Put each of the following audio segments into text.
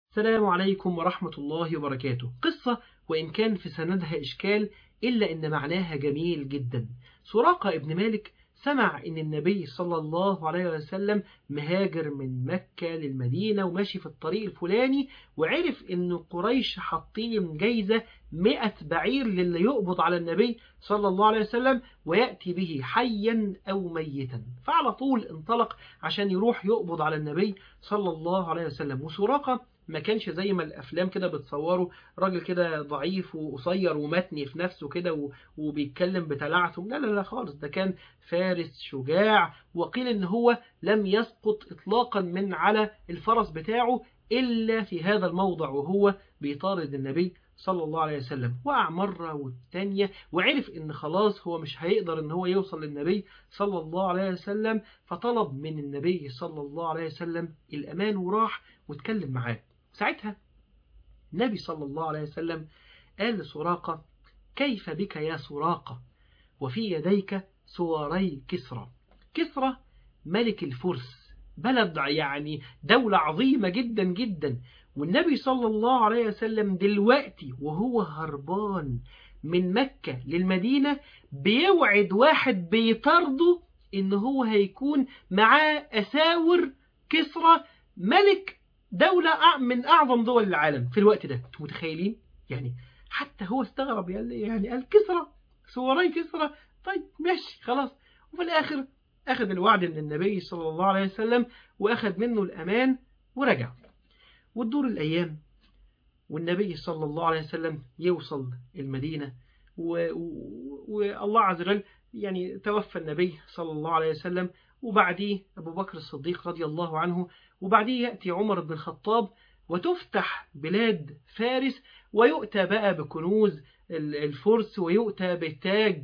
السلام عليكم ورحمة الله وبركاته قصة وإن كان في سندها إشكال إلا إن معناها جميل جدا سراقة ابن مالك سمع إن النبي صلى الله عليه وسلم مهاجر من مكة للمدينة وماشي في الطريق الفلاني وعرف إن قريش حاطين جايزة مئة بعير للي يقبض على النبي صلى الله عليه وسلم ويأتي به حيا أو ميتا فعلى طول انطلق عشان يروح يقبض على النبي صلى الله عليه وسلم وسراقة ما كانش زي ما الافلام كده بتصوره راجل كده ضعيف وقصير ومتني في نفسه كده وبيتكلم بتلعثم لا لا لا خالص ده كان فارس شجاع وقيل ان هو لم يسقط اطلاقا من على الفرس بتاعه الا في هذا الموضع وهو بيطارد النبي صلى الله عليه وسلم وقع مرة والتانية وعرف ان خلاص هو مش هيقدر ان هو يوصل للنبي صلى الله عليه وسلم فطلب من النبي صلى الله عليه وسلم الأمان وراح واتكلم معاه ساعتها النبي صلى الله عليه وسلم قال لسراقة كيف بك يا سراقة وفي يديك سواري كسرى كسرى ملك الفرس بلد يعني دولة عظيمة جدا جدا والنبي صلى الله عليه وسلم دلوقتي وهو هربان من مكة للمدينة بيوعد واحد بيطرده ان هو هيكون معاه أساور كسرى ملك دولة من أعظم دول العالم في الوقت ده انتوا متخيلين يعني حتى هو استغرب يعني قال كسرى سواري كسرى طيب ماشي خلاص وفي الآخر أخذ الوعد من النبي صلى الله عليه وسلم وأخذ منه الأمان ورجع وتدور الأيام والنبي صلى الله عليه وسلم يوصل المدينة والله عز وجل يعني توفى النبي صلى الله عليه وسلم وبعديه أبو بكر الصديق رضي الله عنه وبعديه يأتي عمر بن الخطاب وتفتح بلاد فارس ويؤتى بقى بكنوز الفرس ويؤتى بتاج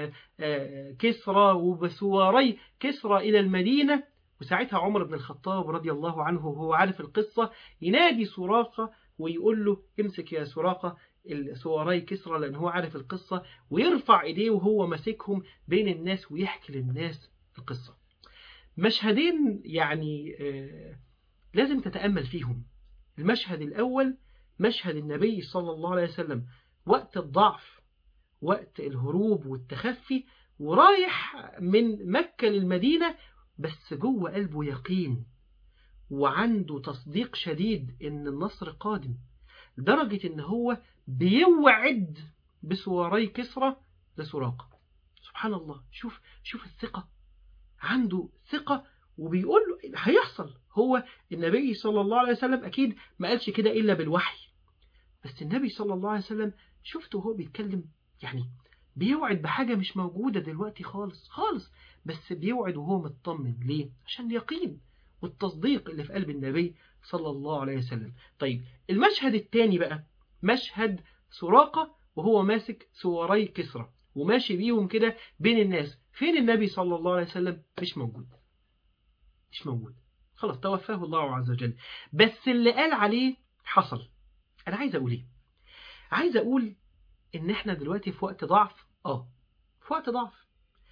كسرى وبسواري كسرى إلى المدينة وساعتها عمر بن الخطاب رضي الله عنه وهو عارف القصة ينادي سراقة ويقول له امسك يا سراقة السواري كسرى لأن هو عارف القصة ويرفع إيديه وهو ماسكهم بين الناس ويحكي للناس القصة مشهدين يعني لازم تتأمل فيهم المشهد الأول مشهد النبي صلى الله عليه وسلم وقت الضعف وقت الهروب والتخفي ورايح من مكة للمدينة بس جوه قلبه يقين وعنده تصديق شديد ان النصر قادم لدرجة ان هو بيوعد بسواري كسرى لسراقة سبحان الله شوف شوف الثقة عنده ثقة وبيقول له هيحصل هو النبي صلى الله عليه وسلم أكيد ما قالش كده إلا بالوحي بس النبي صلى الله عليه وسلم شفته وهو بيتكلم يعني بيوعد بحاجة مش موجودة دلوقتي خالص خالص بس بيوعد وهو مطمن ليه؟ عشان اليقين والتصديق اللي في قلب النبي صلى الله عليه وسلم طيب المشهد الثاني بقى مشهد سراقة وهو ماسك سواري كسرى وماشي بيهم كده بين الناس فين النبي صلى الله عليه وسلم مش موجود مش موجود خلاص توفاه الله عز وجل بس اللي قال عليه حصل انا عايز اقول ايه عايز اقول ان احنا دلوقتي في وقت ضعف اه في وقت ضعف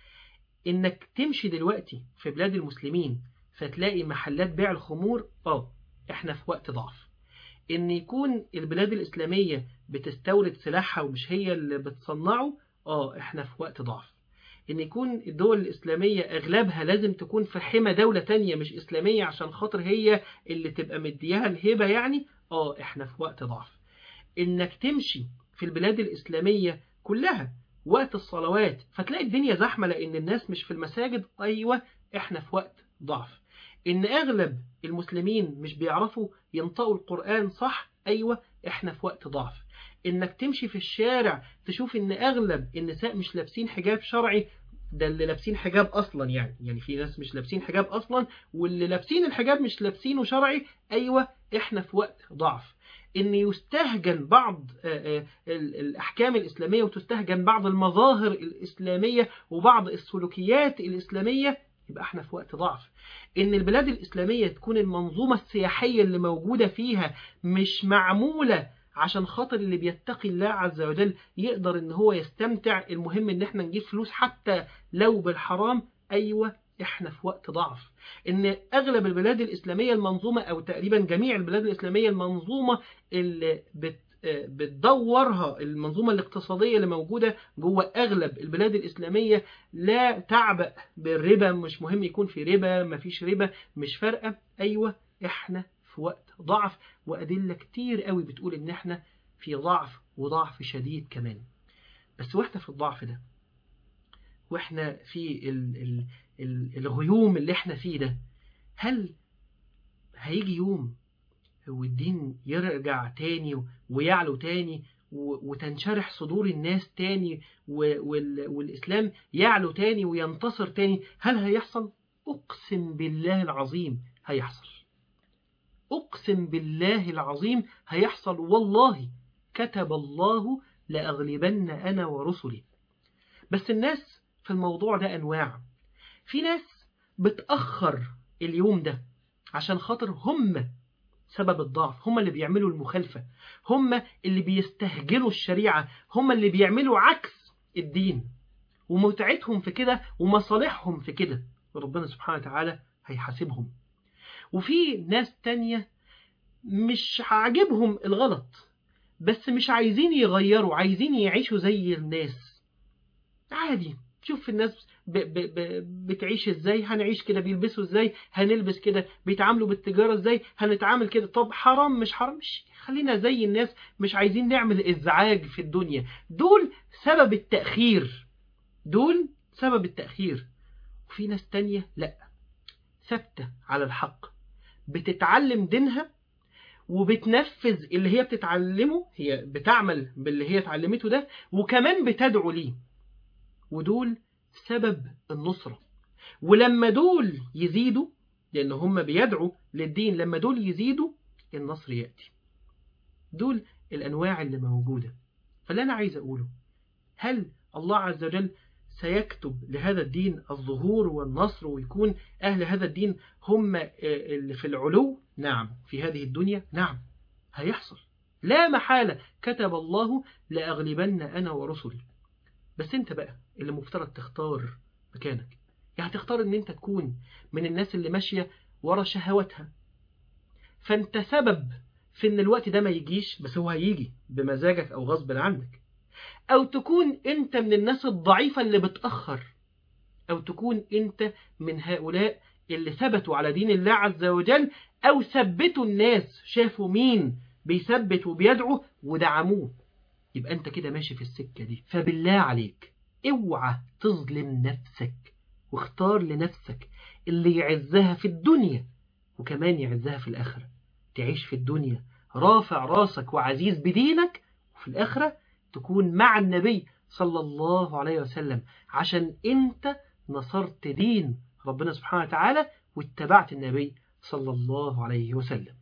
انك تمشي دلوقتي في بلاد المسلمين فتلاقي محلات بيع الخمور اه احنا في وقت ضعف ان يكون البلاد الاسلامية بتستورد سلاحها ومش هي اللي بتصنعه اه احنا في وقت ضعف ان يكون الدول الاسلامية اغلبها لازم تكون في حمى دولة تانية مش اسلامية عشان خاطر هي اللي تبقى مديها الهبة يعني اه احنا في وقت ضعف انك تمشي في البلاد الاسلامية كلها وقت الصلوات فتلاقي الدنيا زحمة لان الناس مش في المساجد ايوه احنا في وقت ضعف ان اغلب المسلمين مش بيعرفوا ينطقوا القرآن صح ايوه احنا في وقت ضعف انك تمشي في الشارع تشوف ان اغلب النساء مش لابسين حجاب شرعي ده اللي لابسين حجاب اصلا يعني يعني في ناس مش لابسين حجاب اصلا واللي لابسين الحجاب مش لابسينه شرعي ايوه احنا في وقت ضعف ان يستهجن بعض الاحكام الاسلاميه وتستهجن بعض المظاهر الاسلاميه وبعض السلوكيات الاسلاميه يبقى احنا في وقت ضعف ان البلاد الاسلاميه تكون المنظومه السياحيه اللي موجوده فيها مش معموله عشان خاطر اللي بيتقي الله عز وجل يقدر ان هو يستمتع المهم ان احنا نجيب فلوس حتى لو بالحرام ايوه احنا في وقت ضعف ان اغلب البلاد الاسلاميه المنظومه او تقريبا جميع البلاد الاسلاميه المنظومه اللي بت بتدورها المنظومة الاقتصادية اللي موجودة جوه أغلب البلاد الإسلامية لا تعبأ بالربا مش مهم يكون في ربا مفيش ربا مش فارقة أيوة إحنا في وقت ضعف وأدلة كتير قوي بتقول إن إحنا في ضعف وضعف شديد كمان بس وإحنا في الضعف ده وإحنا في ال ال ال الغيوم اللي إحنا فيه ده هل هيجي يوم والدين يرجع تاني ويعلو تاني وتنشرح صدور الناس تاني والإسلام يعلو تاني وينتصر تاني هل هيحصل؟ أقسم بالله العظيم هيحصل أقسم بالله العظيم هيحصل والله كتب الله لأغلبن أنا ورسلي بس الناس في الموضوع ده أنواع في ناس بتأخر اليوم ده عشان خاطر هم سبب الضعف هم اللي بيعملوا المخالفة هم اللي بيستهجنوا الشريعة هم اللي بيعملوا عكس الدين ومتعتهم في كده ومصالحهم في كده وربنا سبحانه وتعالى هيحاسبهم وفي ناس تانية مش عاجبهم الغلط بس مش عايزين يغيروا عايزين يعيشوا زي الناس عادي شوف الناس ب ب ب بتعيش ازاي هنعيش كده بيلبسوا ازاي هنلبس كده بيتعاملوا بالتجارة ازاي هنتعامل كده طب حرام مش حرام مش خلينا زي الناس مش عايزين نعمل ازعاج في الدنيا دول سبب التأخير دول سبب التأخير وفي ناس تانية لا ثابتة على الحق بتتعلم دينها وبتنفذ اللي هي بتتعلمه هي بتعمل باللي هي اتعلمته ده وكمان بتدعو ليه ودول سبب النصرة ولما دول يزيدوا لأن هم بيدعوا للدين لما دول يزيدوا النصر يأتي دول الأنواع اللي موجودة فاللي أنا عايز أقوله هل الله عز وجل سيكتب لهذا الدين الظهور والنصر ويكون أهل هذا الدين هم اللي في العلو نعم في هذه الدنيا نعم هيحصل لا محالة كتب الله لأغلبن أنا ورسلي بس انت بقى اللي مفترض تختار مكانك يعني تختار ان انت تكون من الناس اللي ماشية ورا شهواتها فانت سبب في ان الوقت ده ما يجيش بس هو هيجي بمزاجك او غصب عنك او تكون انت من الناس الضعيفة اللي بتأخر او تكون انت من هؤلاء اللي ثبتوا على دين الله عز وجل او ثبتوا الناس شافوا مين بيثبت وبيدعو ودعموه يبقى انت كده ماشي في السكة دي فبالله عليك اوعى تظلم نفسك واختار لنفسك اللي يعزها في الدنيا وكمان يعزها في الآخرة تعيش في الدنيا رافع راسك وعزيز بدينك وفي الآخرة تكون مع النبي صلى الله عليه وسلم عشان انت نصرت دين ربنا سبحانه وتعالى واتبعت النبي صلى الله عليه وسلم